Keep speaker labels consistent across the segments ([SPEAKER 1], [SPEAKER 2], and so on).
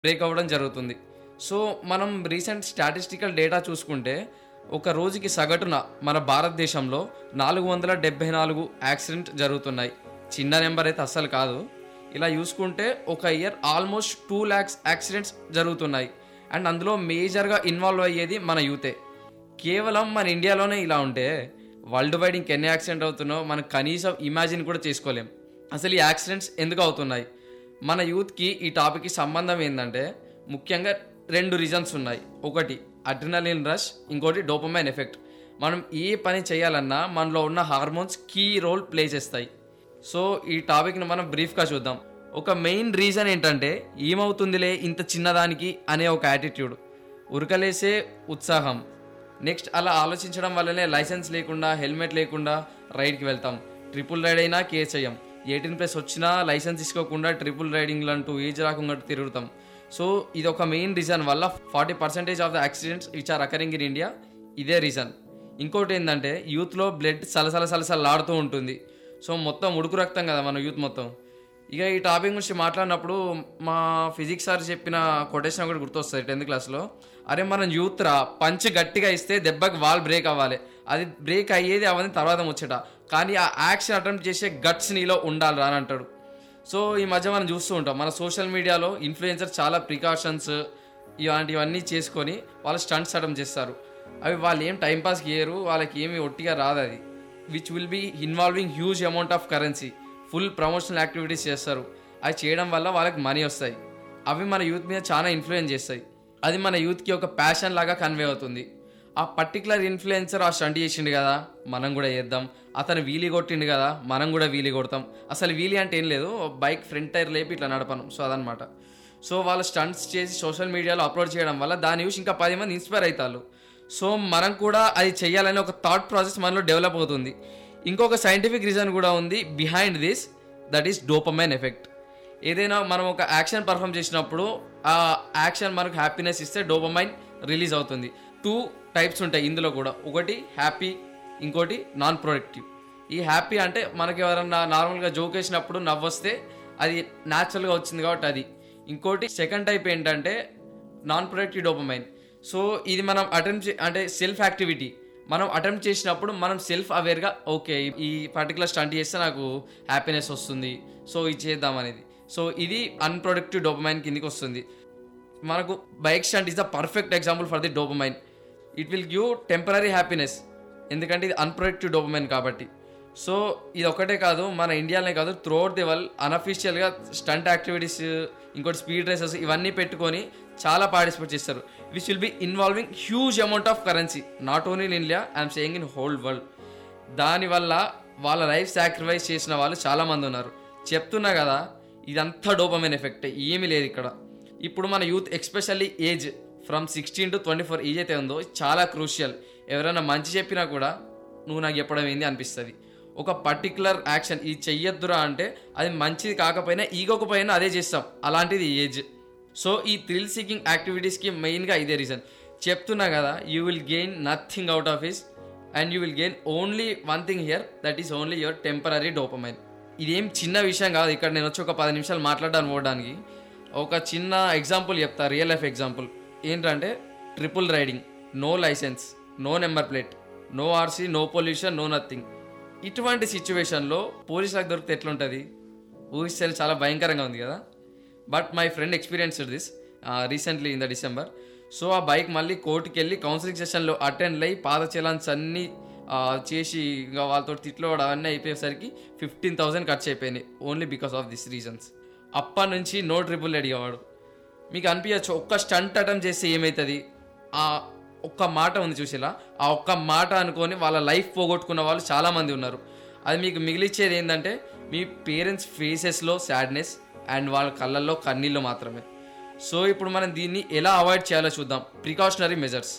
[SPEAKER 1] break అవ్వడం జరుగుతుంది so మనం రీసెంట్ స్టాటిస్టికల్ డేటా చూసుకుంటే ఒక రోజుకి సగటున మన భారతదేశంలో నాలుగు వందల డెబ్బై నాలుగు యాక్సిడెంట్ జరుగుతున్నాయి చిన్న నెంబర్ అయితే అస్సలు కాదు ఇలా చూసుకుంటే ఒక year almost two lakhs accidents జరుగుతున్నాయి అండ్ అందులో మేజర్గా ఇన్వాల్వ్ అయ్యేది మన యూతే కేవలం మన ఇండియాలోనే ఇలా ఉంటే వరల్డ్ వైడ్ ఇంకెన్ని యాక్సిడెంట్ అవుతున్నాయో మనం కనీసం ఇమాజిన్ కూడా చేసుకోలేం అసలు ఈ యాక్సిడెంట్స్ ఎందుకు అవుతున్నాయి మన యూత్కి ఈ టాపిక్కి సంబంధం ఏంటంటే ముఖ్యంగా రెండు రీజన్స్ ఉన్నాయి ఒకటి అడ్రినలిన్ రష్ ఇంకోటి డోపమైన్ ఎఫెక్ట్ మనం ఏ పని చేయాలన్నా మనలో ఉన్న హార్మోన్స్ కీ రోల్ ప్లే చేస్తాయి సో ఈ టాపిక్ని మనం బ్రీఫ్గా చూద్దాం ఒక మెయిన్ రీజన్ ఏంటంటే ఏమవుతుందిలే ఇంత చిన్నదానికి అనే ఒక యాటిట్యూడ్ ఉరకలేసే ఉత్సాహం నెక్స్ట్ అలా ఆలోచించడం వల్లనే లైసెన్స్ లేకుండా హెల్మెట్ లేకుండా రైడ్కి వెళ్తాం ట్రిపుల్ రైడ్ అయినా కేర్ చేయం ఎయిటీన్ ప్లస్ వచ్చినా లైసెన్స్ తీసుకోకుండా ట్రిపుల్ రైడింగ్లు అంటూ ఏజ్ రాకుండా తిరుగుతాం సో ఇది ఒక మెయిన్ రీజన్ వల్ల forty percentage of the accidents which are occurring in India ఇదే రీజన్ ఇంకోటి ఏంటంటే యూత్లో బ్లడ్ సలసల సలసలాడుతూ ఉంటుంది సో మొత్తం ఉడుకు రక్తం కదా మన యూత్ మొత్తం ఇక ఈ టాపిక్ గురించి మాట్లాడినప్పుడు మా ఫిజిక్స్ సార్ చెప్పిన కొటేషన్ ఒకటి గుర్తొస్తుంది టెన్త్ క్లాస్లో అరే మనం యూత్ రా పంచ్ గట్టిగా ఇస్తే దెబ్బకి వాల్ బ్రేక్ అవ్వాలి అది బ్రేక్ అయ్యేది అవన్నీ తర్వాత ముచ్చట కానీ ఆ యాక్షన్ అటెంప్ట్ చేసే గట్స్ నీలో ఉండాలి రా అని అంటాడు సో ఈ మధ్య మనం చూస్తూ ఉంటాం మన సోషల్ మీడియాలో ఇన్ఫ్లుయెన్సర్ చాలా ప్రికాషన్స్ ఇలాంటివన్నీ చేసుకొని వాళ్ళు స్టంట్స్ అటెంప్ట్ చేస్తారు అవి వాళ్ళు ఏం టైంపాస్ చేయరు వాళ్ళకి ఏమి ఒట్టిగా రాదు అది which will be involving huge amount of currency full promotional activities చేస్తారు అవి చేయడం వల్ల వాళ్ళకి మనీ వస్తాయి అవి మన యూత్ మీద చాలా ఇన్ఫ్లుయెన్స్ చేస్తాయి అది మన యూత్కి ఒక ప్యాషన్ లాగా కన్వే అవుతుంది ఆ పర్టికులర్ ఇన్ఫ్లుయెన్సర్ ఆ స్టంట్ చేసిండు కదా మనం కూడా చేద్దాం అతను వీలీ కొట్టిండు కదా మనం కూడా వీలీ కొడతాం అసలు వీలీ అంటే ఏం లేదు బైక్ ఫ్రంట్ టైర్ లేపి ఇట్లా నడపను సో అదనమాట సో వాళ్ళు స్టంట్స్ చేసి సోషల్ మీడియాలో అప్లోడ్ చేయడం వల్ల దాని చూసి ఇంకా పది మంది ఇన్స్పైర్ అవుతారు సో మనం కూడా అది చేయాలనే ఒక థాట్ ప్రాసెస్ మనలో డెవలప్ అవుతుంది ఇంకొక సైంటిఫిక్ రీజన్ కూడా ఉంది behind this that is dopamine effect ఏదైనా మనం ఒక యాక్షన్ పర్ఫామ్ చేసినప్పుడు ఆ యాక్షన్ మనకు హ్యాపీనెస్ ఇస్తే డోపమైన్ రిలీజ్ అవుతుంది టూ టైప్స్ ఉంటాయి ఇందులో కూడా ఒకటి హ్యాపీ ఇంకోటి నాన్ ప్రొడక్టివ్ ఈ హ్యాపీ అంటే మనకి ఎవరన్నా నార్మల్గా జోక్ వేసినప్పుడు నవ్వొస్తే అది న్యాచురల్గా వచ్చింది కాబట్టి అది ఇంకోటి సెకండ్ టైప్ ఏంటంటే నాన్ ప్రొడక్టివ్ డోపమైన్ సో ఇది మనం అటెంప్ట్ అంటే సెల్ఫ్ యాక్టివిటీ మనం అటెంప్ట్ చేసినప్పుడు మనం సెల్ఫ్ అవేర్గా ఓకే ఈ పర్టికులర్ స్టంట్ చేస్తే నాకు హ్యాపీనెస్ వస్తుంది సో ఇది చేద్దాం అనేది సో ఇది అన్ప్రొడక్టివ్ డోపమైన్ కిందికి వస్తుంది మనకు bike stunt is the perfect example for the dopamine it will give temporary happiness ఎందుకంటే ఇది అన్ప్రొడక్టివ్ డోపమైన్ కాబట్టి సో ఇది ఒకటే కాదు మన ఇండియాలోనే కాదు త్రూఅవుట్ ది వరల్డ్ అన్అఫీషియల్గా స్టంట్ యాక్టివిటీస్ ఇంకోటి స్పీడ్ రేసెస్ ఇవన్నీ పెట్టుకొని చాలా పార్టిసిపేట్ చేస్తారు which will be involving huge amount of currency not only in India I'm saying in whole world దానివల్ల వాళ్ళ లైఫ్ సాక్రిఫైస్ చేసిన వాళ్ళు చాలామంది ఉన్నారు చెప్తున్నా కదా ఇదంతా డోపమైన్ ఎఫెక్ట్ ఏమీ లేదు ఇక్కడ ఇప్పుడు మన youth especially age from sixteen to twenty four age అయితే ఉందో చాలా క్రూషియల్ ఎవరైనా మంచి చెప్పినా కూడా నువ్వు నాకు చెప్పడం ఏంది అనిపిస్తుంది ఒక పర్టికులర్ యాక్షన్ ఇది చెయ్యొద్దురా అంటే అది మంచిది కాకపోయినా ఈగోకు పైన అదే చేస్తాం అలాంటిది ఏజ్ సో ఈ థ్రిల్ సీకింగ్ యాక్టివిటీస్కి మెయిన్గా ఇదే రీజన్ చెప్తున్నా కదా you will gain nothing out of his and you will gain only one thing here that is only your temporary dopamine ఇదేం చిన్న విషయం కాదు ఇక్కడ నేను వచ్చి ఒక పది నిమిషాలు మాట్లాడడానికి పోవడానికి ఒక చిన్న ఎగ్జాంపుల్ చెప్తా రియల్ లైఫ్ ఎగ్జాంపుల్ ఏంటంటే triple riding no licence no number plate no RC no pollution no nothing ఇటువంటి సిచ్యువేషన్లో పోలీసులకు దొరికితే ఎట్లుంటుంది ఊహిస్తే చాలా భయంకరంగా ఉంది కదా but my friend experienced this recently in the December so ఆ బైక్ మళ్ళీ కోర్టుకి వెళ్ళి కౌన్సిలింగ్ సెషన్లో అటెండ్ అయ్యి పాత చలాన్స్ అన్నీ ఆ, చేసి ఇంకా వాళ్ళతో తిట్లు కూడా అవన్నీ అయిపోయేసరికి ఫిఫ్టీన్ థౌసండ్ ఖర్చు అయిపోయినాయి only because of this reasons అప్పటి నుంచి నో ట్రిపుల్ అడిగేవాడు మీకు అనిపించచ్చు ఒక్క స్టంట్ అటెంప్ట్ చేస్తే ఏమవుతుంది ఆ ఒక్క మాట ఉంది చూసేలా ఆ ఒక్క మాట అనుకొని వాళ్ళ లైఫ్ పోగొట్టుకున్న వాళ్ళు చాలామంది ఉన్నారు అది మీకు మిగిలిచ్చేది ఏంటంటే మీ పేరెంట్స్ ఫేసెస్లో సాడ్నెస్ అండ్ వాళ్ళ కళ్ళల్లో కన్నీళ్ళు మాత్రమే సో ఇప్పుడు మనం దీన్ని ఎలా అవాయిడ్ చేయాలో చూద్దాం precautionary measures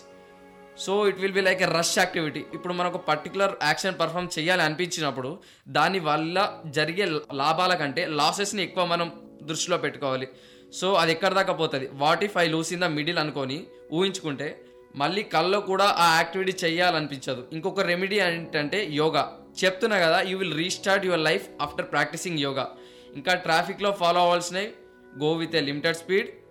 [SPEAKER 1] so it will be like a rush activity ఇప్పుడు మనకు పర్టికులర్ యాక్షన్ పర్ఫామ్ చేయాలి అనిపించినప్పుడు దాని వల్ల జరిగే లాభాల కంటే లాసెస్ని ఎక్కువ మనం దృష్టిలో పెట్టుకోవాలి సో అది ఎక్కడ దాకా పోతుంది what if I lose in the middle అనుకొని ఊహించుకుంటే మళ్ళీ కల్లో కూడా ఆ యాక్టివిటీ చేయాలనిపించదు ఇంకొక రెమెడీ ఏంటంటే యోగా చెప్తున్నా కదా you will restart your life after practising yoga ఇంకా ట్రాఫిక్లో ఫాలో అవ్వాల్సినవి go with a limited speed